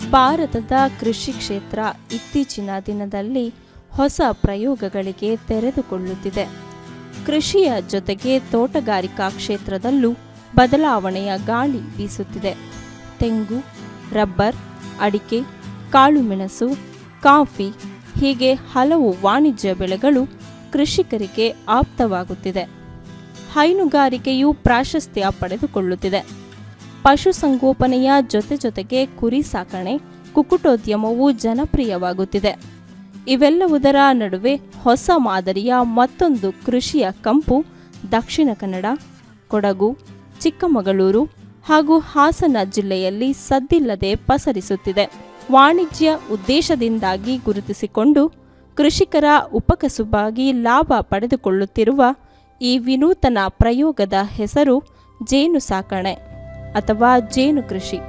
ಭಾರತದ ಕೃಷಿ ಕ್ಷೇತ್ರ ಇತ್ತೀಚಿನ ದಿನದಲ್ಲಿ ಹೊಸ ಪ್ರಯೋಗಗಳಿಗೆ ತೆರೆದುಕೊಳ್ಳುತ್ತಿದೆ ಕೃಷಿಯ ಜೊತೆಗೆ ತೋಟಗಾರಿಕಾ ಕ್ಷೇತ್ರದಲ್ಲೂ ಬದಲಾವಣೆಯ ಗಾಳಿ ಬೀಸುತ್ತಿದೆ ತೆಂಗು ರಬ್ಬರ್ ಅಡಿಕೆ ಕಾಳುಮೆಣಸು ಕಾಫಿ ಹೀಗೆ ಹಲವು ವಾಣಿಜ್ಯ ಬೆಳೆಗಳು ಕೃಷಿಕರಿಗೆ ಆಪ್ತವಾಗುತ್ತಿದೆ ಹೈನುಗಾರಿಕೆಯು ಪ್ರಾಶಸ್ತ್ಯ ಪಡೆದುಕೊಳ್ಳುತ್ತಿದೆ ಪಶುಸಂಗೋಪನೆಯ ಜೊತೆ ಜೊತೆಗೆ ಕುರಿ ಸಾಕಣೆ ಕುಕ್ಕುಟೋದ್ಯಮವು ಜನಪ್ರಿಯವಾಗುತ್ತಿದೆ ಇವೆಲ್ಲವುದರ ನಡುವೆ ಹೊಸ ಮಾದರಿಯ ಮತ್ತೊಂದು ಕೃಷಿಯ ಕಂಪು ದಕ್ಷಿಣ ಕನ್ನಡ ಕೊಡಗು ಚಿಕ್ಕಮಗಳೂರು ಹಾಗೂ ಹಾಸನ ಜಿಲ್ಲೆಯಲ್ಲಿ ಸದ್ದಿಲ್ಲದೆ ಪಸರಿಸುತ್ತಿದೆ ವಾಣಿಜ್ಯ ಉದ್ದೇಶದಿಂದಾಗಿ ಗುರುತಿಸಿಕೊಂಡು ಕೃಷಿಕರ ಉಪಕಸುಬಾಗಿ ಲಾಭ ಪಡೆದುಕೊಳ್ಳುತ್ತಿರುವ ಈ ವಿನೂತನ ಪ್ರಯೋಗದ ಹೆಸರು ಜೇನು ಸಾಕಣೆ ಅಥವಾ ಜೇನು ಕೃಷಿ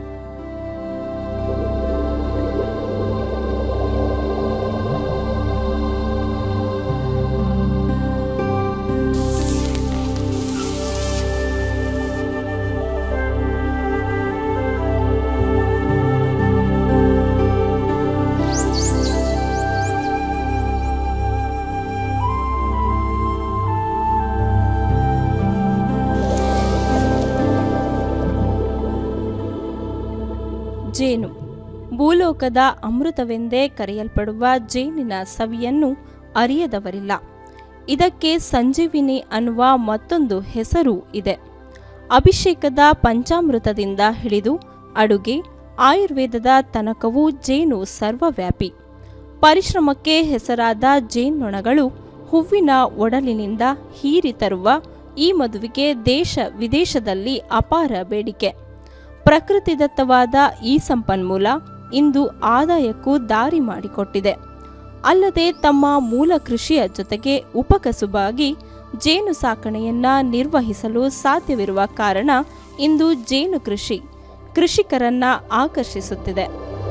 ಜೇನು ಭೂಲೋಕದ ಅಮೃತವೆಂದೇ ಕರೆಯಲ್ಪಡುವ ಜೇನಿನ ಸವಿಯನ್ನು ಅರಿಯದವರಿಲ್ಲ ಇದಕ್ಕೆ ಸಂಜೀವಿನಿ ಅನ್ನುವ ಮತ್ತೊಂದು ಹೆಸರು ಇದೆ ಅಭಿಷೇಕದ ಪಂಚಾಮೃತದಿಂದ ಹಿಡಿದು ಅಡುಗೆ ಆಯುರ್ವೇದದ ತನಕವೂ ಜೇನು ಸರ್ವವ್ಯಾಪಿ ಪರಿಶ್ರಮಕ್ಕೆ ಹೆಸರಾದ ಜೇನ್ನೊಣಗಳು ಹೂವಿನ ಒಡಲಿನಿಂದ ಹೀರಿ ತರುವ ಈ ಮದುವೆಗೆ ದೇಶ ವಿದೇಶದಲ್ಲಿ ಅಪಾರ ಬೇಡಿಕೆ ಪ್ರಕೃತಿದತ್ತವಾದ ಈ ಸಂಪನ್ಮೂಲ ಇಂದು ಆದಾಯಕ್ಕೂ ದಾರಿ ಮಾಡಿಕೊಟ್ಟಿದೆ ಅಲ್ಲದೆ ತಮ್ಮ ಮೂಲ ಕೃಷಿಯ ಜೊತೆಗೆ ಉಪಕಸುಬಾಗಿ ಜೇನು ಸಾಕಣೆಯನ್ನ ನಿರ್ವಹಿಸಲು ಸಾಧ್ಯವಿರುವ ಕಾರಣ ಇಂದು ಜೇನು ಕೃಷಿ ಕೃಷಿಕರನ್ನ ಆಕರ್ಷಿಸುತ್ತಿದೆ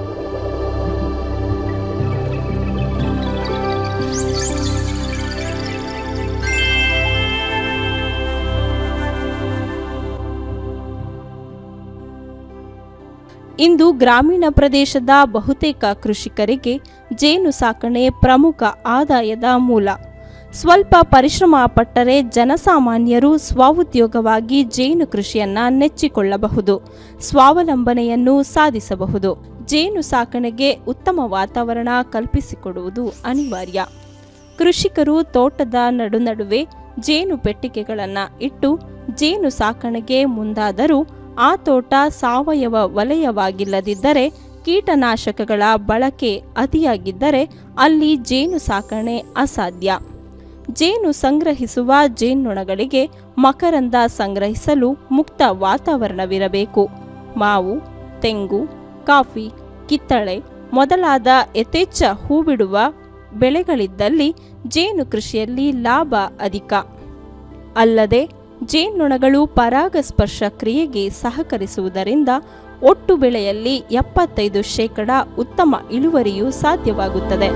ಇಂದು ಗ್ರಾಮೀಣ ಪ್ರದೇಶದ ಬಹುತೇಕ ಕೃಷಿಕರಿಗೆ ಜೇನು ಸಾಕಣೆ ಪ್ರಮುಖ ಆದಾಯದ ಮೂಲ ಸ್ವಲ್ಪ ಪರಿಶ್ರಮ ಪಟ್ಟರೆ ಜನಸಾಮಾನ್ಯರು ಸ್ವಉದ್ಯೋಗವಾಗಿ ಜೇನು ಕೃಷಿಯನ್ನ ನೆಚ್ಚಿಕೊಳ್ಳಬಹುದು ಸ್ವಾವಲಂಬನೆಯನ್ನು ಸಾಧಿಸಬಹುದು ಜೇನು ಸಾಕಣೆಗೆ ಉತ್ತಮ ವಾತಾವರಣ ಕಲ್ಪಿಸಿಕೊಡುವುದು ಅನಿವಾರ್ಯ ಕೃಷಿಕರು ತೋಟದ ನಡುನಡುವೆ ಜೇನು ಪೆಟ್ಟಿಗೆಗಳನ್ನು ಇಟ್ಟು ಜೇನು ಸಾಕಣೆಗೆ ಮುಂದಾದರೂ ಆ ತೋಟ ಸಾವಯವ ವಲಯವಾಗಿಲ್ಲದಿದ್ದರೆ ಕೀಟನಾಶಕಗಳ ಬಳಕೆ ಅತಿಯಾಗಿದ್ದರೆ ಅಲ್ಲಿ ಜೇನು ಸಾಕಣೆ ಅಸಾಧ್ಯ ಜೇನು ಸಂಗ್ರಹಿಸುವ ಜೇನ್ನೊಣಗಳಿಗೆ ಮಕರಂದ ಸಂಗ್ರಹಿಸಲು ಮುಕ್ತ ವಾತಾವರಣವಿರಬೇಕು ಮಾವು ತೆಂಗು ಕಾಫಿ ಕಿತ್ತಳೆ ಮೊದಲಾದ ಯಥೇಚ್ಛ ಹೂ ಬಿಡುವ ಬೆಳೆಗಳಿದ್ದಲ್ಲಿ ಜೇನು ಕೃಷಿಯಲ್ಲಿ ಲಾಭ ಅಧಿಕ ಅಲ್ಲದೆ ಜೇನ್ನೊಣಗಳು ಪರಾಗಸ್ಪರ್ಶ ಕ್ರಿಯೆಗೆ ಸಹಕರಿಸುವುದರಿಂದ ಒಟ್ಟು ಬೆಳೆಯಲ್ಲಿ ಎಪ್ಪತ್ತೈದು ಶೇಕಡ ಉತ್ತಮ ಇಳುವರಿಯೂ ಸಾಧ್ಯವಾಗುತ್ತದೆ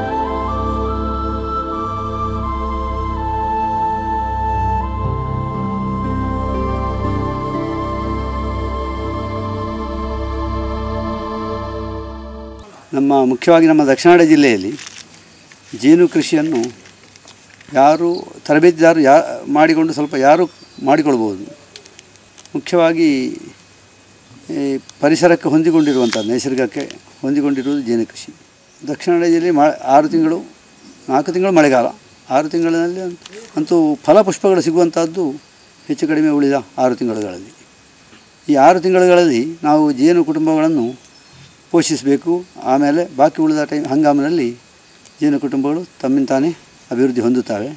ನಮ್ಮ ಮುಖ್ಯವಾಗಿ ನಮ್ಮ ದಕ್ಷಿಣ ಕನ್ನಡ ಜಿಲ್ಲೆಯಲ್ಲಿ ಜೇನು ಕೃಷಿಯನ್ನು ಯಾರು ತರಬೇತಿದಾರರು ಯಾ ಮಾಡಿಕೊಂಡು ಸ್ವಲ್ಪ ಯಾರು ಮಾಡಿಕೊಳ್ಬೋದು ಮುಖ್ಯವಾಗಿ ಈ ಪರಿಸರಕ್ಕೆ ಹೊಂದಿಕೊಂಡಿರುವಂಥ ನೈಸರ್ಗಕ್ಕೆ ಹೊಂದಿಕೊಂಡಿರುವುದು ಜೇನು ಕೃಷಿ ದಕ್ಷಿಣ ಕನ್ನಡ ಜಿಲ್ಲೆ ಮ ಆರು ತಿಂಗಳು ನಾಲ್ಕು ತಿಂಗಳು ಮಳೆಗಾಲ ಆರು ತಿಂಗಳಿನಲ್ಲಿ ಅಂತೂ ಫಲಪುಷ್ಪಗಳು ಸಿಗುವಂಥದ್ದು ಹೆಚ್ಚು ಕಡಿಮೆ ಉಳಿದ ಆರು ತಿಂಗಳುಗಳಲ್ಲಿ ಈ ಆರು ತಿಂಗಳುಗಳಲ್ಲಿ ನಾವು ಜೇನು ಕುಟುಂಬಗಳನ್ನು ಪೋಷಿಸಬೇಕು ಆಮೇಲೆ ಬಾಕಿ ಉಳಿದ ಟೈಮ್ ಹಂಗಾಮಿನಲ್ಲಿ ಜೇನು ಕುಟುಂಬಗಳು ತಮ್ಮಿಂದ ತಾನೇ ಅಭಿವೃದ್ಧಿ ಹೊಂದುತ್ತವೆ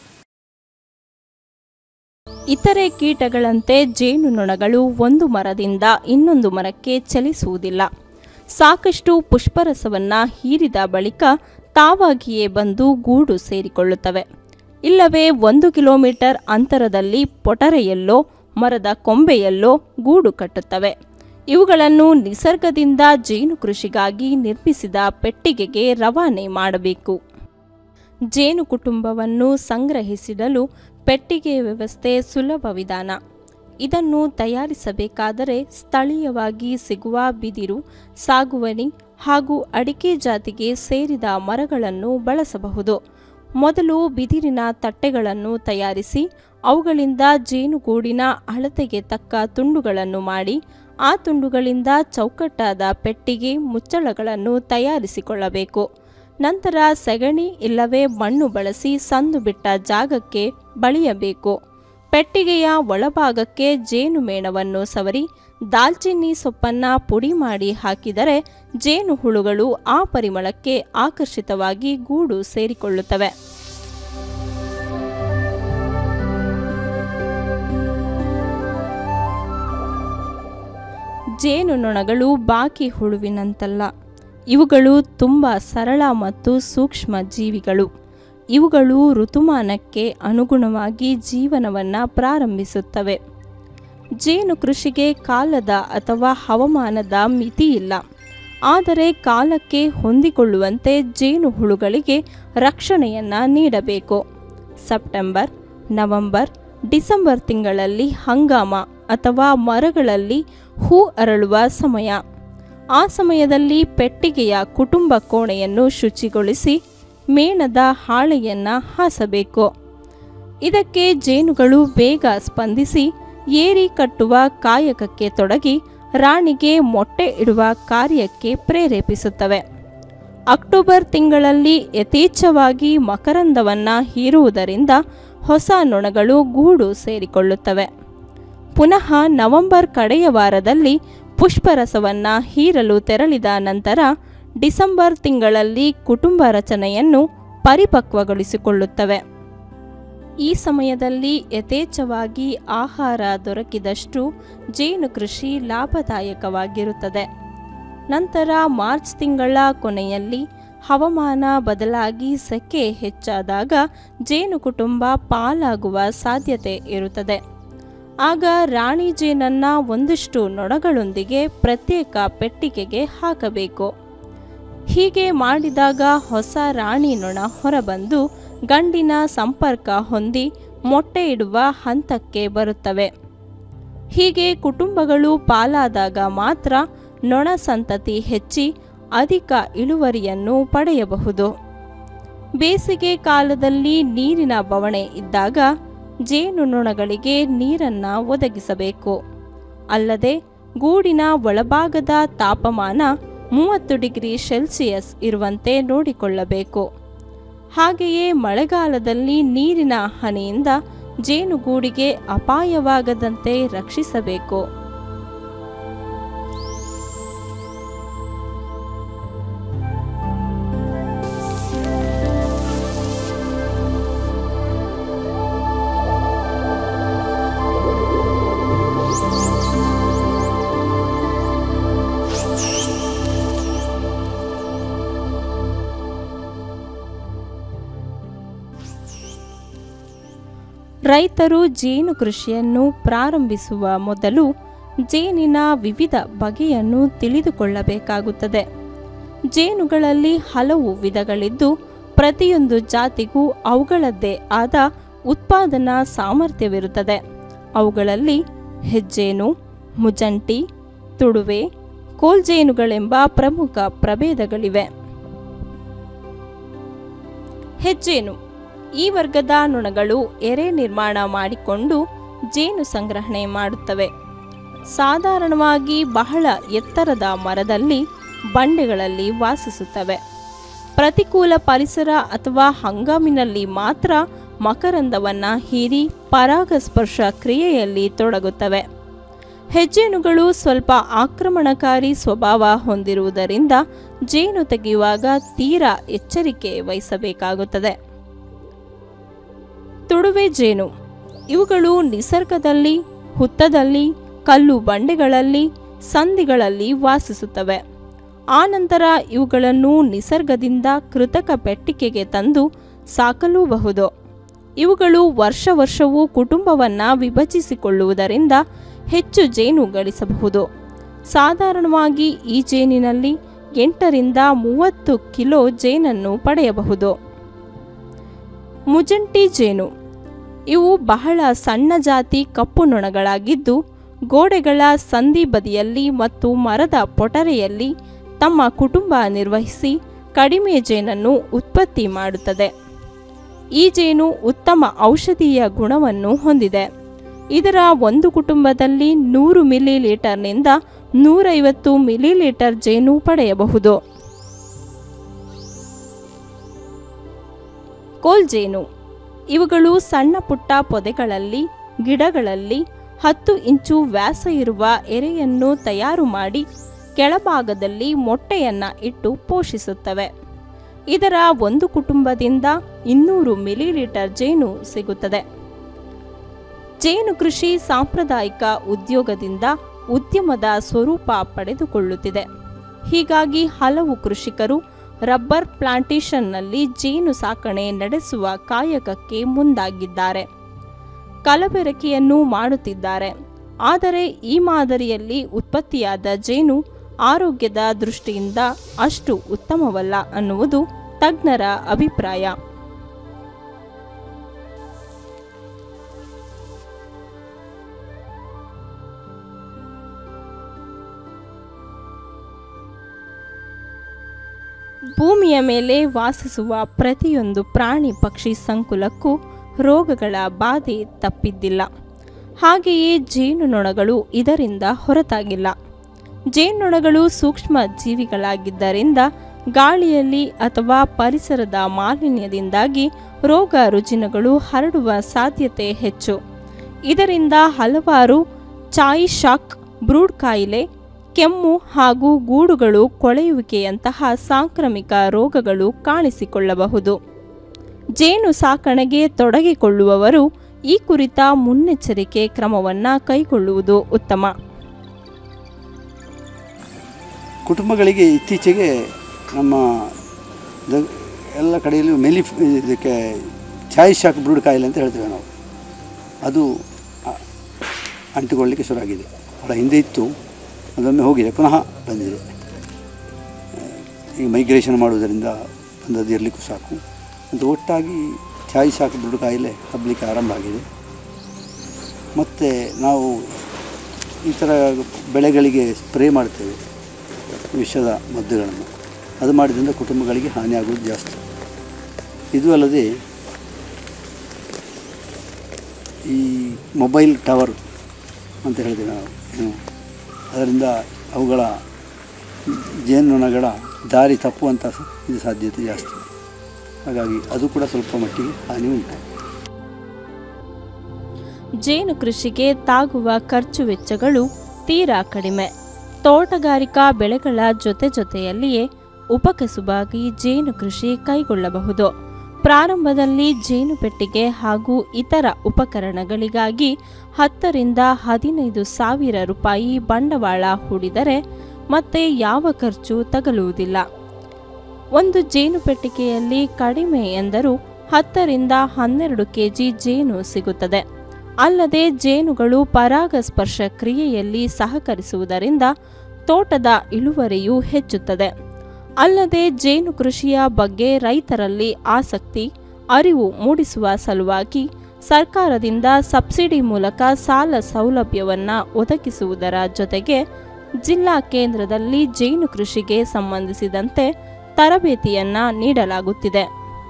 ಇತರೆ ಕೀಟಗಳಂತೆ ಜೇನುನೊಣಗಳು ಒಂದು ಮರದಿಂದ ಇನ್ನೊಂದು ಮರಕ್ಕೆ ಚಲಿಸುವುದಿಲ್ಲ ಸಾಕಷ್ಟು ಪುಷ್ಪರಸವನ್ನ ಹೀರಿದ ಬಳಿಕ ತಾವಾಗಿಯೇ ಬಂದು ಗೂಡು ಸೇರಿಕೊಳ್ಳುತ್ತವೆ ಇಲ್ಲವೇ ಒಂದು ಕಿಲೋಮೀಟರ್ ಅಂತರದಲ್ಲಿ ಪೊಟರೆಯಲ್ಲೋ ಮರದ ಕೊಂಬೆಯಲ್ಲೋ ಗೂಡು ಕಟ್ಟುತ್ತವೆ ಇವುಗಳನ್ನು ನಿಸರ್ಗದಿಂದ ಜೇನು ಕೃಷಿಗಾಗಿ ನಿರ್ಮಿಸಿದ ಪೆಟ್ಟಿಗೆಗೆ ರವಾನೆ ಮಾಡಬೇಕು ಜೇನು ಕುಟುಂಬವನ್ನು ಸಂಗ್ರಹಿಸಿಡಲು ಪೆಟ್ಟಿಗೆ ವ್ಯವಸ್ಥೆ ಸುಲಭ ವಿಧಾನ ಇದನ್ನು ತಯಾರಿಸಬೇಕಾದರೆ ಸ್ಥಳೀಯವಾಗಿ ಸಿಗುವ ಬಿದಿರು ಸಾಗುವನಿ ಹಾಗೂ ಅಡಿಕೆ ಜಾತಿಗೆ ಸೇರಿದ ಮರಗಳನ್ನು ಬಳಸಬಹುದು ಮೊದಲು ಬಿದಿರಿನ ತಟ್ಟೆಗಳನ್ನು ತಯಾರಿಸಿ ಅವುಗಳಿಂದ ಜೇನುಗೂಡಿನ ಅಳತೆಗೆ ತಕ್ಕ ತುಂಡುಗಳನ್ನು ಮಾಡಿ ಆ ತುಂಡುಗಳಿಂದ ಚೌಕಟ್ಟಾದ ಪೆಟ್ಟಿಗೆ ಮುಚ್ಚಳಗಳನ್ನು ತಯಾರಿಸಿಕೊಳ್ಳಬೇಕು ನಂತರ ಸೆಗಣಿ ಇಲ್ಲವೇ ಮಣ್ಣು ಬಳಸಿ ಸಂದು ಬಿಟ್ಟ ಜಾಗಕ್ಕೆ ಬಳಿಯಬೇಕು ಪೆಟ್ಟಿಗೆಯ ಒಳಭಾಗಕ್ಕೆ ಜೇನುಮೇಣವನ್ನು ಸವರಿ ದಾಲ್ಚಿನ್ನಿ ಸೊಪ್ಪನ್ನ ಪುಡಿ ಮಾಡಿ ಹಾಕಿದರೆ ಜೇನು ಹುಳುಗಳು ಆ ಪರಿಮಳಕ್ಕೆ ಆಕರ್ಷಿತವಾಗಿ ಗೂಡು ಸೇರಿಕೊಳ್ಳುತ್ತವೆ ಜೇನುನೊಣಗಳು ಬಾಕಿ ಹುಳುವಿನಂತಲ್ಲ ಇವುಗಳು ತುಂಬ ಸರಳ ಮತ್ತು ಸೂಕ್ಷ್ಮ ಜೀವಿಗಳು ಇವುಗಳು ಋತುಮಾನಕ್ಕೆ ಅನುಗುಣವಾಗಿ ಜೀವನವನ್ನು ಪ್ರಾರಂಭಿಸುತ್ತವೆ ಜೇನು ಕೃಷಿಗೆ ಕಾಲದ ಅಥವಾ ಹವಾಮಾನದ ಮಿತಿ ಇಲ್ಲ ಆದರೆ ಕಾಲಕ್ಕೆ ಹೊಂದಿಕೊಳ್ಳುವಂತೆ ಜೇನು ಹುಳುಗಳಿಗೆ ರಕ್ಷಣೆಯನ್ನು ನೀಡಬೇಕು ಸೆಪ್ಟೆಂಬರ್ ನವೆಂಬರ್ ಡಿಸೆಂಬರ್ ತಿಂಗಳಲ್ಲಿ ಹಂಗಾಮ ಅಥವಾ ಮರಗಳಲ್ಲಿ ಹೂ ಅರಳುವ ಸಮಯ ಆ ಸಮಯದಲ್ಲಿ ಪೆಟ್ಟಿಗೆಯ ಕುಟುಂಬ ಕೋಣೆಯನ್ನು ಶುಚಿಗೊಳಿಸಿ ಮೇಣದ ಹಾಳೆಯನ್ನು ಹಾಸಬೇಕು ಇದಕ್ಕೆ ಜೇನುಗಳು ಬೇಗ ಸ್ಪಂದಿಸಿ ಏರಿ ಕಟ್ಟುವ ಕಾಯಕಕ್ಕೆ ತೊಡಗಿ ರಾಣಿಗೆ ಮೊಟ್ಟೆ ಇಡುವ ಕಾರ್ಯಕ್ಕೆ ಪ್ರೇರೇಪಿಸುತ್ತವೆ ಅಕ್ಟೋಬರ್ ತಿಂಗಳಲ್ಲಿ ಯಥೇಚ್ಛವಾಗಿ ಮಕರಂದವನ್ನು ಹೀರುವುದರಿಂದ ಹೊಸ ನೊಣಗಳು ಗೂಡು ಸೇರಿಕೊಳ್ಳುತ್ತವೆ ಪುನಃ ನವೆಂಬರ್ ಕಡೆಯ ವಾರದಲ್ಲಿ ಪುಷ್ಪರಸವನ್ನು ಹೀರಲು ತೆರಳಿದ ನಂತರ ಡಿಸೆಂಬರ್ ತಿಂಗಳಲ್ಲಿ ಕುಟುಂಬ ರಚನೆಯನ್ನು ಪರಿಪಕ್ವಗೊಳಿಸಿಕೊಳ್ಳುತ್ತವೆ ಈ ಸಮಯದಲ್ಲಿ ಯಥೇಚ್ಛವಾಗಿ ಆಹಾರ ದೊರಕಿದಷ್ಟು ಜೇನು ಕೃಷಿ ಲಾಭದಾಯಕವಾಗಿರುತ್ತದೆ ನಂತರ ಮಾರ್ಚ್ ತಿಂಗಳ ಕೊನೆಯಲ್ಲಿ ಹವಾಮಾನ ಬದಲಾಗಿ ಸೆಕೆ ಹೆಚ್ಚಾದಾಗ ಜೇನು ಕುಟುಂಬ ಪಾಲಾಗುವ ಸಾಧ್ಯತೆ ಇರುತ್ತದೆ ಆಗ ರಾಣಿ ಜೇನನ್ನ ಒಂದಿಷ್ಟು ನೊಣಗಳೊಂದಿಗೆ ಪ್ರತ್ಯೇಕ ಪೆಟ್ಟಿಗೆಗೆ ಹಾಕಬೇಕು ಹೀಗೆ ಮಾಡಿದಾಗ ಹೊಸ ರಾಣಿ ನೊಣ ಹೊರಬಂದು ಗಂಡಿನ ಸಂಪರ್ಕ ಹೊಂದಿ ಮೊಟ್ಟೆ ಇಡುವ ಹಂತಕ್ಕೆ ಬರುತ್ತವೆ ಹೀಗೆ ಕುಟುಂಬಗಳು ಪಾಲಾದಾಗ ಮಾತ್ರ ನೊಣ ಸಂತತಿ ಹೆಚ್ಚಿ ಅಧಿಕ ಇಳುವರಿಯನ್ನು ಪಡೆಯಬಹುದು ಬೇಸಿಗೆ ಕಾಲದಲ್ಲಿ ನೀರಿನ ಬವಣೆ ಇದ್ದಾಗ ಜೇನುನೊಣಗಳಿಗೆ ನೀರನ್ನು ಒದಗಿಸಬೇಕು ಅಲ್ಲದೆ ಗೂಡಿನ ಒಳಭಾಗದ ತಾಪಮಾನ ಮೂವತ್ತು ಡಿಗ್ರಿ ಸೆಲ್ಸಿಯಸ್ ಇರುವಂತೆ ನೋಡಿಕೊಳ್ಳಬೇಕು ಹಾಗೆಯೇ ಮಳೆಗಾಲದಲ್ಲಿ ನೀರಿನ ಹನಿಯಿಂದ ಜೇನುಗೂಡಿಗೆ ಅಪಾಯವಾಗದಂತೆ ರಕ್ಷಿಸಬೇಕು ರೈತರು ಜೇನು ಕೃಷಿಯನ್ನು ಪ್ರಾರಂಭಿಸುವ ಮೊದಲು ಜೇನಿನ ವಿವಿಧ ಬಗೆಯನ್ನು ತಿಳಿದುಕೊಳ್ಳಬೇಕಾಗುತ್ತದೆ ಜೇನುಗಳಲ್ಲಿ ಹಲವು ವಿಧಗಳಿದ್ದು ಪ್ರತಿಯೊಂದು ಜಾತಿಗೂ ಅವುಗಳದ್ದೇ ಆದ ಉತ್ಪಾದನಾ ಸಾಮರ್ಥ್ಯವಿರುತ್ತದೆ ಅವುಗಳಲ್ಲಿ ಹೆಜ್ಜೇನು ಮುಜಂಟಿ ತುಡುವೆ ಕೋಲ್ಜೇನುಗಳೆಂಬ ಪ್ರಮುಖ ಪ್ರಭೇದಗಳಿವೆ ಹೆಜ್ಜೇನು ಈ ವರ್ಗದ ನೊಣಗಳು ಎರೆ ನಿರ್ಮಾಣ ಮಾಡಿಕೊಂಡು ಜೇನು ಸಂಗ್ರಹಣೆ ಮಾಡುತ್ತವೆ ಸಾಧಾರಣವಾಗಿ ಬಹಳ ಎತ್ತರದ ಮರದಲ್ಲಿ ಬಂಡೆಗಳಲ್ಲಿ ವಾಸಿಸುತ್ತವೆ ಪ್ರತಿಕೂಲ ಪರಿಸರ ಅಥವಾ ಹಂಗಾಮಿನಲ್ಲಿ ಮಾತ್ರ ಮಕರಂದವನ್ನ ಹೀರಿ ಪರಾಗಸ್ಪರ್ಶ ಕ್ರಿಯೆಯಲ್ಲಿ ತೊಡಗುತ್ತವೆ ಹೆಜ್ಜೇನುಗಳು ಸ್ವಲ್ಪ ಆಕ್ರಮಣಕಾರಿ ಸ್ವಭಾವ ಹೊಂದಿರುವುದರಿಂದ ಜೇನು ತೆಗೆಯುವಾಗ ತೀರಾ ಎಚ್ಚರಿಕೆ ವಹಿಸಬೇಕಾಗುತ್ತದೆ ತುಡುವೆ ಜೇನು ಇವುಗಳು ನಿಸರ್ಗದಲ್ಲಿ ಹುತ್ತದಲ್ಲಿ ಕಲ್ಲು ಬಂಡೆಗಳಲ್ಲಿ ಸಂದಿಗಳಲ್ಲಿ ವಾಸಿಸುತ್ತವೆ ಆನಂತರ ಇವುಗಳನ್ನು ನಿಸರ್ಗದಿಂದ ಕೃತಕ ಪೆಟ್ಟಿಗೆಗೆ ತಂದು ಸಾಕಲೂಬಹುದು ಇವುಗಳು ವರ್ಷ ವರ್ಷವೂ ಕುಟುಂಬವನ್ನು ವಿಭಜಿಸಿಕೊಳ್ಳುವುದರಿಂದ ಹೆಚ್ಚು ಜೇನು ಗಳಿಸಬಹುದು ಸಾಧಾರಣವಾಗಿ ಈ ಜೇನಿನಲ್ಲಿ ಎಂಟರಿಂದ ಮೂವತ್ತು ಕಿಲೋ ಜೇನನ್ನು ಪಡೆಯಬಹುದು ಮುಜಂಟಿ ಜೇನು ಇವು ಬಹಳ ಸಣ್ಣ ಜಾತಿ ಕಪ್ಪು ನೊಣಗಳಾಗಿದ್ದು ಗೋಡೆಗಳ ಸಂಧಿ ಬದಿಯಲ್ಲಿ ಮತ್ತು ಮರದ ಪೊಟರೆಯಲ್ಲಿ ತಮ್ಮ ಕುಟುಂಬ ನಿರ್ವಹಿಸಿ ಕಡಿಮೆ ಜೇನನ್ನು ಉತ್ಪತ್ತಿ ಮಾಡುತ್ತದೆ ಈ ಜೇನು ಉತ್ತಮ ಔಷಧೀಯ ಗುಣವನ್ನು ಹೊಂದಿದೆ ಇದರ ಒಂದು ಕುಟುಂಬದಲ್ಲಿ ನೂರು ಮಿಲಿ ಲೀಟರ್ನಿಂದ ನೂರೈವತ್ತು ಮಿಲಿ ಲೀಟರ್ ಜೇನು ಪಡೆಯಬಹುದು ಕೋಲ್ಜೇನು ಇವುಗಳು ಸಣ್ಣ ಪುಟ್ಟ ಪೊದೆಗಳಲ್ಲಿ ಗಿಡಗಳಲ್ಲಿ ಹತ್ತು ಇಂಚು ವ್ಯಾಸ ಇರುವ ಎರೆಯನ್ನು ತಯಾರು ಮಾಡಿ ಕೆಳಭಾಗದಲ್ಲಿ ಮೊಟ್ಟೆಯನ್ನು ಇಟ್ಟು ಪೋಷಿಸುತ್ತವೆ ಇದರ ಒಂದು ಕುಟುಂಬದಿಂದ ಇನ್ನೂರು ಮಿಲಿಲೀಟರ್ ಜೇನು ಸಿಗುತ್ತದೆ ಜೇನು ಕೃಷಿ ಸಾಂಪ್ರದಾಯಿಕ ಉದ್ಯೋಗದಿಂದ ಉದ್ಯಮದ ಸ್ವರೂಪ ಪಡೆದುಕೊಳ್ಳುತ್ತಿದೆ ಹೀಗಾಗಿ ಹಲವು ಕೃಷಿಕರು ರಬ್ಬರ್ ಪ್ಲಾಂಟೇಶನ್ನಲ್ಲಿ ಜೇನು ಸಾಕಣೆ ನಡೆಸುವ ಕಾಯಕಕ್ಕೆ ಮುಂದಾಗಿದ್ದಾರೆ ಕಲಬೆರಕೆಯನ್ನು ಮಾಡುತ್ತಿದ್ದಾರೆ ಆದರೆ ಈ ಮಾದರಿಯಲ್ಲಿ ಉತ್ಪತ್ತಿಯಾದ ಜೇನು ಆರೋಗ್ಯದ ದೃಷ್ಟಿಯಿಂದ ಅಷ್ಟು ಉತ್ತಮವಲ್ಲ ಅನ್ನುವುದು ತಜ್ಞರ ಅಭಿಪ್ರಾಯ ಭೂಮಿಯ ಮೇಲೆ ವಾಸಿಸುವ ಪ್ರತಿಯೊಂದು ಪ್ರಾಣಿ ಪಕ್ಷಿ ಸಂಕುಲಕ್ಕೂ ರೋಗಗಳ ಬಾಧೆ ತಪ್ಪಿದ್ದಿಲ್ಲ ಹಾಗೆಯೇ ಜೇನುನೊಣಗಳು ಇದರಿಂದ ಹೊರತಾಗಿಲ್ಲ ಜೇನುನೊಣಗಳು ಸೂಕ್ಷ್ಮ ಜೀವಿಗಳಾಗಿದ್ದರಿಂದ ಗಾಳಿಯಲ್ಲಿ ಅಥವಾ ಪರಿಸರದ ಮಾಲಿನ್ಯದಿಂದಾಗಿ ರೋಗ ರುಜಿನಗಳು ಹರಡುವ ಸಾಧ್ಯತೆ ಹೆಚ್ಚು ಇದರಿಂದ ಹಲವಾರು ಚಾಯಿ ಶಾಕ್ ಬ್ರೂಡ್ ಕಾಯಿಲೆ ಕೆಮ್ಮು ಹಾಗೂ ಗೂಡುಗಳು ಕೊಳೆಯುವಿಕೆಯಂತಹ ಸಾಂಕ್ರಾಮಿಕ ರೋಗಗಳು ಕಾಣಿಸಿಕೊಳ್ಳಬಹುದು ಜೇನು ಸಾಕಣೆಗೆ ತೊಡಗಿಕೊಳ್ಳುವವರು ಈ ಕುರಿತ ಮುನ್ನೆಚ್ಚರಿಕೆ ಕ್ರಮವನ್ನು ಕೈಗೊಳ್ಳುವುದು ಉತ್ತಮ ಕುಟುಂಬಗಳಿಗೆ ಇತ್ತೀಚೆಗೆ ನಮ್ಮ ದ- ಎಲ್ಲ ಕಡೆಯಲ್ಲೂ ಮೆಲಿ ಇದಕ್ಕೆ ಚಾಯ್ ಶಾಕ್ ಬ್ರೂಡ್ ಕಾಯಿಲೆ ಅಂತ ಹೇಳ್ತೇವೆ ನಾವು ಅದು ಅ- ಅಂಟಿಕೊಳ್ಳಿಕ್ಕೆ ಶುರುವಾಗಿದೆ ಭಾಳ ಹಿಂದೆ ಇತ್ತು ಅದೊಮ್ಮೆ ಹೋಗಿದೆ ಪುನಃ ಬಂದಿದೆ ಆ, ಈಗ ಮೈಗ್ರೇಷನ್ ಮಾಡುವುದರಿಂದ ಬಂದದ್ದು ಇರಲಿಕ್ಕೂ ಸಾಕು ಅದು ಒಟ್ಟಾಗಿ ಚಾಯ್ ಶಾಕ್ ಬ್ರೂಡ್ ಕಾಯಿಲೆ ಹಬ್ಬಲಿಕ್ಕೆ ಆರಂಭ ಆಗಿದೆ ಮತ್ತು ನಾವು ಈ ಥರ ಬೆಳೆಗಳಿಗೆ ಸ್ಪ್ರೇ ಮಾಡ್ತೇವೆ ವಿಷದ ಮದ್ದುಗಳನ್ನು ಅದು ಮಾಡಿದ್ರಿಂದ ಕುಟುಂಬಗಳಿಗೆ ಹಾನಿಯಾಗುವುದು ಜಾಸ್ತಿ ಇದು ಅಲ್ಲದೆ ಈ ಮೊಬೈಲ್ ಟವರ್ ಅಂತ ಹೇಳ್ತೀವಿ ನಾವು ಏನು ಅದರಿಂದ ಅವುಗಳ ಜೇನುನೊಣಗಳ ದಾರಿ ತಪ್ಪುವಂಥ ಸ- ಇದು ಸಾಧ್ಯತೆ ಜಾಸ್ತಿ ಹಾಗಾಗಿ ಅದು ಕೂಡ ಸ್ವಲ್ಪ ಮಟ್ಟಿಗೆ ಹಾನಿ ಉಂಟು ಜೇನು ಕೃಷಿಗೆ ತಾಗುವ ಖರ್ಚು ವೆಚ್ಚಗಳು ತೀರಾ ಕಡಿಮೆ ತೋಟಗಾರಿಕಾ ಬೆಳೆಗಳ ಜೊತೆ ಜೊತೆಯಲ್ಲಿಯೇ ಉಪಕಸುಬಾಗಿ ಜೇನು ಕೃಷಿ ಕೈಗೊಳ್ಳಬಹುದು ಪ್ರಾರಂಭದಲ್ಲಿ ಜೇನು ಪೆಟ್ಟಿಗೆ ಹಾಗೂ ಇತರ ಉಪಕರಣಗಳಿಗಾಗಿ ಹತ್ತರಿಂದ ಹದಿನೈದು ಸಾವಿರ ರೂಪಾಯಿ ಬಂಡವಾಳ ಹೂಡಿದರೆ ಮತ್ತೆ ಯಾವ ಖರ್ಚು ತಗಲುವುದಿಲ್ಲ ಒಂದು ಜೇನು ಪೆಟ್ಟಿಗೆಯಲ್ಲಿ ಕಡಿಮೆ ಎಂದರೂ ಹತ್ತರಿಂದ ಹನ್ನೆರಡು ಕೆಜಿ ಜೇನು ಸಿಗುತ್ತದೆ ಅಲ್ಲದೆ ಜೇನುಗಳು ಪರಾಗಸ್ಪರ್ಶ ಕ್ರಿಯೆಯಲ್ಲಿ ಸಹಕರಿಸುವುದರಿಂದ ತೋಟದ ಇಳುವರಿಯೂ ಹೆಚ್ಚುತ್ತದೆ ಅಲ್ಲದೆ ಜೇನು ಕೃಷಿಯ ಬಗ್ಗೆ ರೈತರಲ್ಲಿ ಆಸಕ್ತಿ ಅರಿವು ಮೂಡಿಸುವ ಸಲುವಾಗಿ ಸರ್ಕಾರದಿಂದ ಸಬ್ಸಿಡಿ ಮೂಲಕ ಸಾಲ ಸೌಲಭ್ಯವನ್ನು ಒದಗಿಸುವುದರ ಜೊತೆಗೆ ಜಿಲ್ಲಾ ಕೇಂದ್ರದಲ್ಲಿ ಜೇನು ಕೃಷಿಗೆ ಸಂಬಂಧಿಸಿದಂತೆ ತರಬೇತಿಯನ್ನ ನೀಡಲಾಗುತ್ತಿದೆ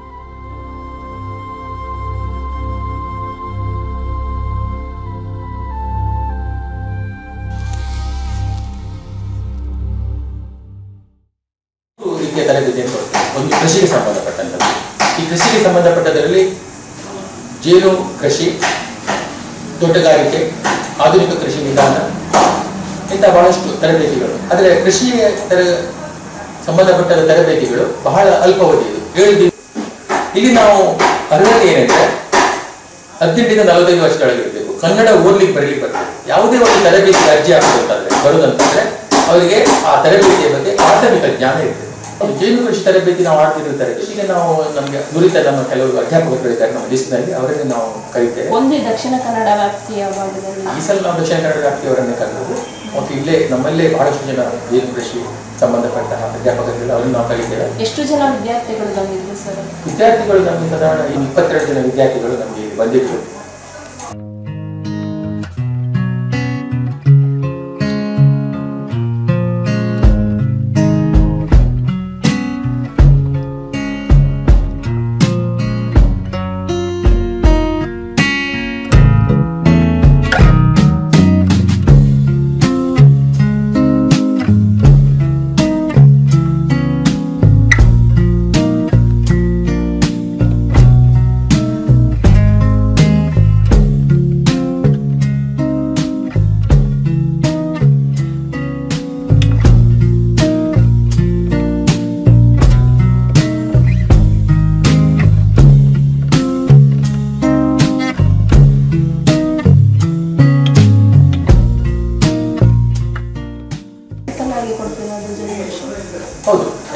ಮೂರು ರೀತಿಯ ತರಬೇತಿಯನ್ನು ಕೊಡ್ತೇವೆ ಒಂದು ಕೃಷಿಗೆ ಸಂಬಂಧಪಟ್ಟಂಥದ್ದು ಈ ಕೃಷಿಗೆ ಸಂಬಂಧಪಟ್ಟದರಲ್ಲಿ ಜೇನು ಕೃಷಿ ತೋಟಗಾರಿಕೆ ಆಧುನಿಕ ಕೃಷಿ ವಿಧಾನ ಇಂಥ ಬಹಳಷ್ಟು ತರಬೇತಿಗಳು ಆದರೆ ಕೃಷಿಗೆ ತರ ಸಂಬಂಧಪಟ್ಟ ತರಬೇತಿಗಳು ಬಹಳ ಅಲ್ಪಾವಧಿಯದು ಏಳು ದಿನ ಇಲ್ಲಿ ನಾವು ಅರ್ಹತೆ ಏನೆಂದ್ರೆ ಹದಿನೆಂಟರಿಂದ ನಲವತ್ತೈದು ವರ್ಷದೊಳಗಿರಬೇಕು ಕನ್ನಡ ಓದ್ಲಿಕ್ಕೆ ಬರಲಿಕ್ಕೆ ಬರ್ತದೆ ಯಾವುದೇ ಒಂದು ತರಬೇತಿಗೆ ಅರ್ಜಿ ಹಾಕುವಂತಾದ್ರೆ ಬರುದಂತಂದ್ರೆ ಅವರಿಗೆ ಆ ತರಬೇತಿಯ ಬಗ್ಗೆ ಪ್ರಾಥಮಿಕ ಜ್ಞಾನ ಇರ್ತದೆ ಒಂದು ಜೇನು ಕೃಷಿ ತರಬೇತಿ ನಾವು ಆಡ್ತಿರ್ತಾರೆ ಕೃಷಿಗೆ ನಾವು ನಮಗೆ ನುರಿತ ನಮ್ಮ ಕೆಲವು ಅಧ್ಯಾಪಕರು ಇದ್ದಾರೆ ನಮ್ಮ ಲಿಸ್ಟ್ನಲ್ಲಿ ಅವರನ್ನು ನಾವು ಕರೀತೇವೆ ಒಂದೇ ದಕ್ಷಿಣ ಕನ್ನಡ ವ್ಯಾಪ್ತಿಯ ಭಾಗದಲ್ಲಿ ಈ ಸಲ ನಾವು ದಕ್ಷಿಣ ಕನ್ನಡ ವ್ಯಾಪ್ತಿಯವರನ್ನೇ ಕರೆದದ್ದು ಮತ್ತು ಇಲ್ಲೇ ನಮ್ಮಲ್ಲೇ ಬಹಳಷ್ಟು ಜನ ಜೇನು ಕೃಷಿ ಸಂಬಂಧಪಟ್ಟ ಅಧ್ಯಾಪಕರುಗಳು ಅವರನ್ನು ನಾವು ಕರೀತೇವೆ ಎಷ್ಟು ಜನ ವಿದ್ಯಾರ್ಥಿಗಳು ಬಂದಿದ್ರು ಸರ್ ವಿದ್ಯಾರ್ಥಿಗಳು ನಮಗೆ ಸಾಧಾರಣ ಈ ಇಪ್ಪತ್ತೆರಡು ಜನ ವಿದ್ಯಾರ್ಥಿಗಳು ನಮಗೆ ಇಲ್ಲಿ ಬಂದಿದ್ರು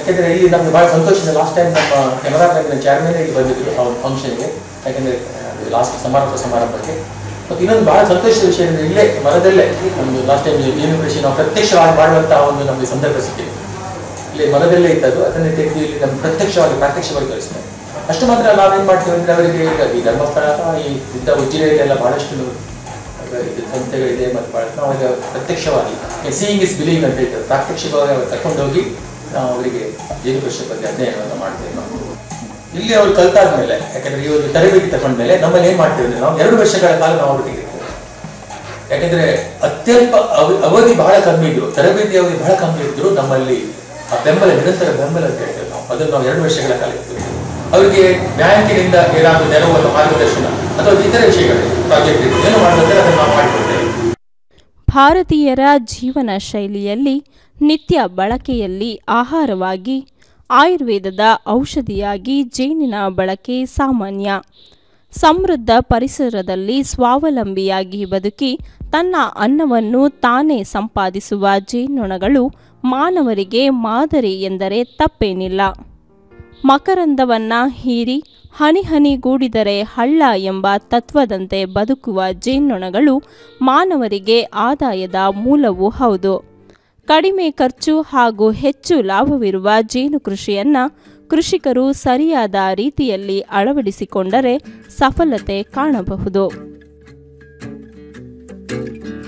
ಯಾಕೆಂದ್ರೆ ಇಲ್ಲಿ ನಮ್ಗೆ ಬಹಳ ಸಂತೋಷ ಲಾಸ್ಟ್ ಟೈಮ್ ನಮ್ಮ ಕೆನರಾ ಬ್ಯಾಂಕ್ನ ಚೇರ್ಮನ್ ಇಲ್ಲಿ ಬಂದಿದ್ರು ಅವ್ರ ಫಂಕ್ಷನ್ಗೆ ಯಾಕಂದ್ರೆ ಲಾಸ್ಟ್ ಸಮಾರಂಭ ಸಮಾರಂಭಕ್ಕೆ ಮತ್ತು ಇನ್ನೊಂದು ಬಹಳ ಸಂತೋಷದ ವಿಷಯ ಅಂದ್ರೆ ಇಲ್ಲೇ ಮರದಲ್ಲೇ ನಮ್ದು ಲಾಸ್ಟ್ ಟೈಮ್ ಜೇನು ಕೃಷಿ ನಾವು ಪ್ರತ್ಯಕ್ಷವಾಗಿ ಮಾಡುವಂತಹ ಒಂದು ನಮಗೆ ಸಂದರ್ಭ ಸಿಕ್ಕಿದೆ ಇಲ್ಲಿ ಮರದಲ್ಲೇ ಇದ್ದದ್ದು ಅದನ್ನೇ ತೆಗೆದು ಇಲ್ಲಿ ನಮ್ಗೆ ಪ್ರತ್ಯಕ್ಷವಾಗಿ ಪ್ರಾತ್ಯಕ್ಷವಾಗಿ ತೋರಿಸ್ತೇವೆ ಅಷ್ಟು ಮಾತ್ರ ನಾವೇನ್ ಮಾಡ್ತೀವಿ ಅಂದ್ರೆ ಅವರಿಗೆ ಈಗ ಈ ಧರ್ಮಸ್ಥಳ ಈ ಇದ್ದ ಉಜ್ಜಿರೆಯಲ್ಲಿ ಎಲ್ಲ ಬಹಳಷ್ಟು ಇದು ಸಂಸ್ಥೆಗಳಿದೆ ಮತ್ತು ಬಹಳ ನಾವು ಈಗ ಪ್ರತ್ಯಕ್ಷವಾಗಿ ಸೀಯಿಂಗ್ ಇಸ್ ಬಿಲೀವ್ ಅಂತ ಹೇಳ್ತಾರೆ ಪ್ರಾತ್ಯಕ್ಷಿಕವಾಗಿ ಅವ್ರು ಕರ್ಕೊಂಡೋಗಿ ನಾವು ಅವರಿಗೆ ಜೇನು ಕೃಷಿ ಬಗ್ಗೆ ಅಧ್ಯಯನವನ್ನು ಮಾಡ್ತೇವೆ ನಾವು ಇಲ್ಲಿ ಅವ್ರು ಕಲ್ತಾದ್ಮೇಲೆ ಯಾಕಂದ್ರೆ ಈ ಒಂದು ತರಬೇತಿ ತಗೊಂಡ್ಮೇಲೆ ನಮ್ಮಲ್ಲಿ ಏನ್ ಮಾಡ್ತೇವೆ ಅಂದ್ರೆ ನಾವು ಎರಡು ವರ್ಷಗಳ ಕಾಲ ನಾವು ಅವ್ರಿಗೆ ಇರ್ತೇವೆ ಯಾಕಂದ್ರೆ ಅತ್ಯಲ್ಪ ಅವ- ಅವಧಿ ಬಹಳ ಕಮ್ಮಿ ಇದ್ರು ತರಬೇತಿ ಅವಧಿ ಬಹಳ ಕಮ್ಮಿ ಇದ್ರು ನಮ್ಮಲ್ಲಿ ಆ ಬೆಂಬಲ ನಿರಂತರ ಬೆಂಬಲ ಅಂತ ಹೇಳ್ತೇವೆ ನಾವು ಅದನ್ನು ನಾವು ಎರಡು ವರ್ಷಗಳ ಕಾಲ ಇರ್ತೇವೆ ಅವರಿಗೆ ಬ್ಯಾಂಕಿನಿಂದ ಏನಾದರೂ ನೆರವು ಅಥವಾ ಮಾರ್ಗದರ್ಶನ ಅಥವಾ ಇತರ ವಿಷಯಗಳು ಪ್ರಾಜೆಕ್ಟ್ ಏನು ಮಾಡಬೇಕಾದ್ರೆ ಅದನ್ನು ನಾವು ಮಾಡಿಕೊಡ್ತೇವೆ ಭಾರತೀಯರ ಜೀವನ ಶೈಲಿಯಲ್ಲಿ ನಿತ್ಯ ಬಳಕೆಯಲ್ಲಿ ಆಹಾರವಾಗಿ ಆಯುರ್ವೇದದ ಔಷಧಿಯಾಗಿ ಜೇನಿನ ಬಳಕೆ ಸಾಮಾನ್ಯ ಸಮೃದ್ಧ ಪರಿಸರದಲ್ಲಿ ಸ್ವಾವಲಂಬಿಯಾಗಿ ಬದುಕಿ ತನ್ನ ಅನ್ನವನ್ನು ತಾನೇ ಸಂಪಾದಿಸುವ ಜೇನ್ನೊಣಗಳು ಮಾನವರಿಗೆ ಮಾದರಿ ಎಂದರೆ ತಪ್ಪೇನಿಲ್ಲ ಮಕರಂದವನ್ನ ಹೀರಿ ಹನಿ ಹನಿಗೂಡಿದರೆ ಹಳ್ಳ ಎಂಬ ತತ್ವದಂತೆ ಬದುಕುವ ಜೇನ್ನೊಣಗಳು ಮಾನವರಿಗೆ ಆದಾಯದ ಮೂಲವೂ ಹೌದು ಕಡಿಮೆ ಖರ್ಚು ಹಾಗೂ ಹೆಚ್ಚು ಲಾಭವಿರುವ ಜೇನು ಕೃಷಿಯನ್ನ ಕೃಷಿಕರು ಸರಿಯಾದ ರೀತಿಯಲ್ಲಿ ಅಳವಡಿಸಿಕೊಂಡರೆ ಸಫಲತೆ ಕಾಣಬಹುದು